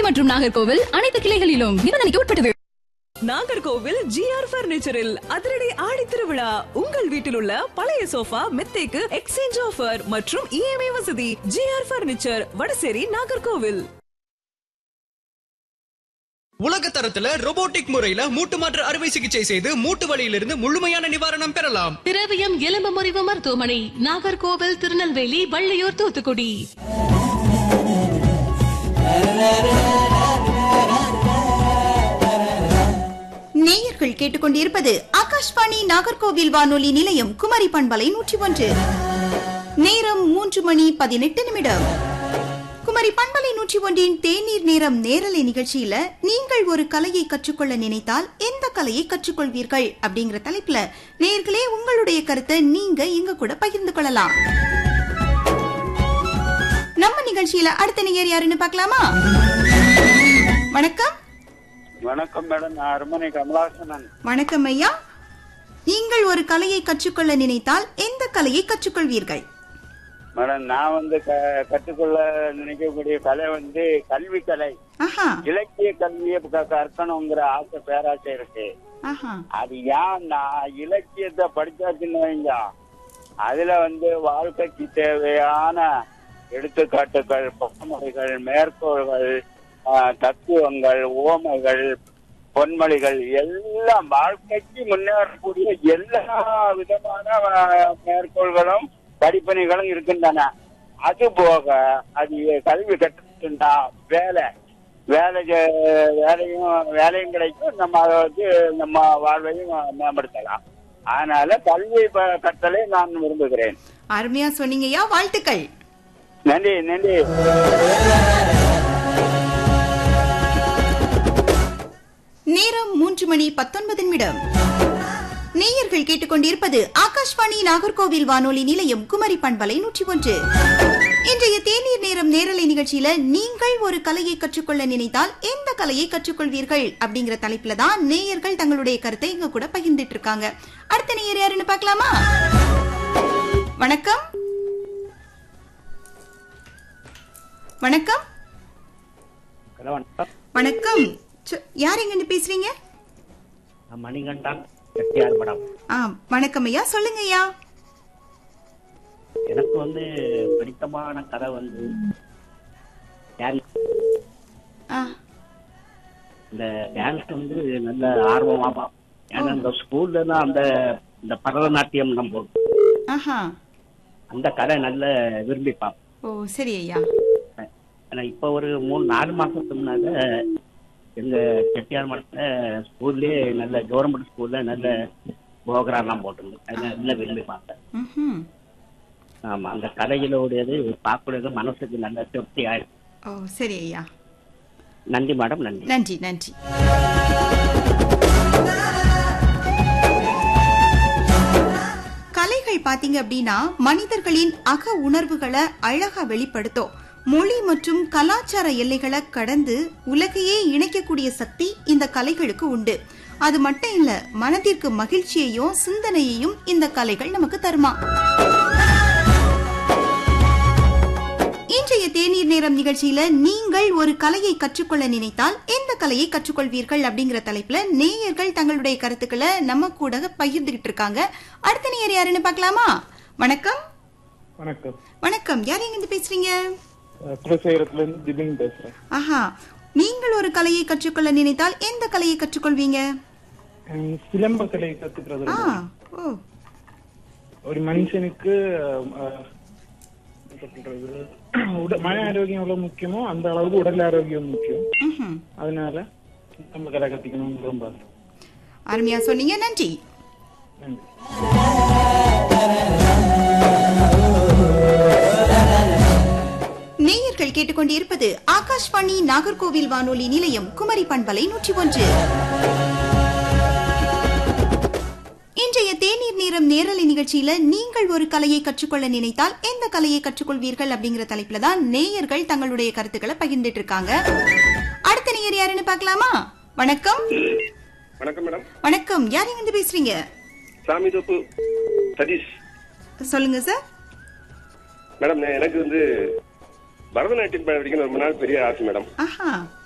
மற்றும் நாகர்கோவில் அனைத்து கிளைகளிலும் நிபந்தனைக்கு உட்பட்டது நாகர்கோவில் ஜிஆர் பர்னிச்சரில் அதிரடி ஆடி திருவிழா உங்கள் வீட்டில் உள்ள பழைய சோஃபா மெத்தைக்கு எக்ஸ்சேஞ்ச் ஆஃபர் மற்றும் இஎம்ஐ வசதி ஜிஆர் பர்னிச்சர் வடசேரி நாகர்கோவில் உலக தரத்துல robotic முறையில மூட்டு மாற்று அறுவை சிகிச்சை செய்து மூட்டு வலியிலிருந்து முழுமையான நிவாரணம் பெறலாம் திரவியம் எலும்பு முறிவு மருத்துவமனை நாகர்கோவில் திருநெல்வேலி வள்ளியூர் தூத்துக்குடி நேயர்கள் கேட்டுக்கொண்டிருப்பது ஆகாஷ்வாணி நாகர்கோவில் வானொலி நிலையம் குமரி பண்பலை நூற்றி ஒன்று நேரம் மூன்று மணி பதினெட்டு நிமிடம் குமரி பண்பலை நூற்றி ஒன்றின் தேநீர் நேரம் நேரலை நிகழ்ச்சியில நீங்கள் ஒரு கலையை கற்றுக்கொள்ள நினைத்தால் எந்த கலையை கற்றுக்கொள்வீர்கள் அப்படிங்கிற தலைப்புல நேர்களே உங்களுடைய கருத்தை நீங்க எங்க கூட பகிர்ந்து கொள்ளலாம் நம்ம நிகழ்ச்சியில அடுத்த நேயர் யாருன்னு பார்க்கலாமா வணக்கம் வணக்கம் மேடம் நான் அருமனை கமலாசனன் வணக்கம் ஐயா நீங்கள் ஒரு கலையை கற்றுக்கொள்ள நினைத்தால் எந்த கலையை கற்றுக்கொள்வீர்கள் மேடம் நான் வந்து க- கற்றுக்கொள்ள நினைக்கக்கூடிய கலை வந்து கல்வி கலை ஆஹா இலக்கிய கல்வியை க- கற்கணுங்கிற ஆசை பேராசை இருக்கு ஆஹா அது ஏன்னா இலக்கியத்தை படிச்சாச்சுன்னு வைங்க அதுல வந்து வாழ்க்கைக்கு தேவையான எடுத்துக்காட்டுகள் பழமொழிகள் மேற்கோள்கள் ஆஹ், தத்துவங்கள் ஓமைகள் பொன்மொழிகள் எல்லாம் வாழ்க்கைக்கு முன்னேறக்கூடிய எல்லா விதமான ஆஹ், மேற்கோள்களும் படிப்பனைகளும் இருக்கின்றன அது போக அது கல்வி கற்றுக்கிட்டா வேலை வேலை செ- வேலையும் வேலையும் கிடைக்கும் நம்ம அதை வந்து நம்ம வாழ்வையும் மேம்படுத்தலாம் அதனால கல்வி ப- கற்றலை நான் விரும்புகிறேன் அருமையா சொன்னீங்கய்யா வாழ்த்துக்கள் நன்றி நன்றி நேரம் மூன்று மணி பத்தொன்பது நிமிடம் நேயர்கள் கேட்டுக்கொண்டிருப்பது ஆகாஷ்வாணி நாகர்கோவில் வானொலி நிலையம் குமரி பண்பலை நூற்றி ஒன்று இன்றைய தேநீர் நேரம் நேரலை நிகழ்ச்சியில நீங்கள் ஒரு கலையை கற்றுக்கொள்ள நினைத்தால் எந்த கலையை கற்றுக்கொள்வீர்கள் அப்படிங்கிற தலைப்புல தான் நேயர்கள் தங்களுடைய கருத்தை எங்க கூட பகிர்ந்துட்டு இருக்காங்க அடுத்த நேயர் யாருன்னு பார்க்கலாமா வணக்கம் வணக்கம் வணக்கம் சொ- யார் எங்க பேசுறீங்க மணிகண்டன் செட்டியார் படம் ஆ வணக்கம் ஐயா சொல்லுங்க ஐயா எனக்கு வந்து பிடித்தமான கதை வந்து டான்ஸ் ஆ, இந்த டான்ஸ் வந்து நல்ல ஆர்வமா பார்ப்போம். ஏன்னா இந்த ஸ்கூல்ல தான் அந்த இந்த பரதநாட்டியம் நம்ம ஆஹா அந்த கதை நல்ல விரும்பி பார்ப்போம் ஓ சரி ஐயா ஆனா இப்ப ஒரு மூணு நாலு மாசத்துக்கு முன்னால எங்க செட்டியார் மடத்துல ஸ்கூல்லயே நல்ல கவர்மெண்ட் ஸ்கூல்ல நல்ல போகராலாம் போட்டிருந்தோம் அதை நல்ல விரும்பி பார்த்தேன் ம்ஹும். ஆமா அந்த கதைகளோடையது பார்க்கறது மனசுக்கு நல்ல திருப்தி ஆயிடும் ஓ சரி ஐயா நன்றி மேடம் நன்றி நன்றி நன்றி கலைகள் பாத்தீங்க அப்படின்னா மனிதர்களின் அக உணர்வுகளை அழகா வெளிப்படுத்தும் மொழி மற்றும் கலாச்சார எல்லைகளை கடந்து உலகையே இணைக்கக்கூடிய சக்தி இந்த கலைகளுக்கு உண்டு அது மட்டும் இல்ல மனதிற்கு மகிழ்ச்சியையும் சிந்தனையையும் இந்த கலைகள் நமக்கு தருமா இன்றைய தேநீர் நேரம் நிகழ்ச்சியில நீங்கள் ஒரு கலையை கற்றுக்கொள்ள நினைத்தால் எந்த கலையை கற்றுக்கொள்வீர்கள் அப்படிங்கிற தலைப்புல நேயர்கள் தங்களுடைய கருத்துக்களை நம்ம கூட பகிர்ந்துகிட்டு இருக்காங்க அடுத்த நேயர் யாருன்னு பார்க்கலாமா வணக்கம் வணக்கம் வணக்கம் யார் எங்க இருந்து பேசுறீங்க அஹ் குலசேகரத்துல இருந்து திபின் பேசுறேன் ஆஹா நீங்கள் ஒரு கலையை கற்றுக்கொள்ள நினைத்தால் எந்த கலையை கற்றுக்கொள்வீங்க அஹ் சிலம்ப கலை கத்துக்கிறது ஆ ரொம்ப- ஓ ஒரு மனுஷனுக்கு அஹ், என்ன சொல்றது உட- மன ஆரோக்கியம் எவ்வளவு முக்கியமோ அந்த அளவுக்கு உடல் ஆரோக்கியம் முக்கியம் ம்ஹும். அதனால சிலம்ப கலை கத்துக்கணும்னு ரொம்ப ஆசை. அருமையா சொன்னீங்க நன்றி நன்றி நேயர்கள் கேட்டுக்கொண்டிருப்பது ஆகாஷ்வாணி நாகர்கோவில் வானொலி நிலையம் குமரி பண்பலை நூற்றி ஒன்று இன்றைய தேநீர் நேரம் நேரலை நிகழ்ச்சியில நீங்கள் ஒரு கலையை கற்றுக்கொள்ள நினைத்தால் எந்த கலையை கற்றுக்கொள்வீர்கள் அப்படிங்கிற தலைப்புல தான் நேயர்கள் தங்களுடைய கருத்துக்களை பகிர்ந்துட்டு இருக்காங்க அடுத்த நேயர் யாருன்னு பார்க்கலாமா வணக்கம் வணக்கம் மேடம் வணக்கம் யார் எங்க இருந்து பேசுறீங்க சாமி தோப்பு சதீஷ் சொல்லுங்க சார் மேடம் நான் எனக்கு வந்து பரதநாட்டியம் படிக்கணும் ரொம்ப நாள் பெரிய ஆசை மேடம் ஆஹா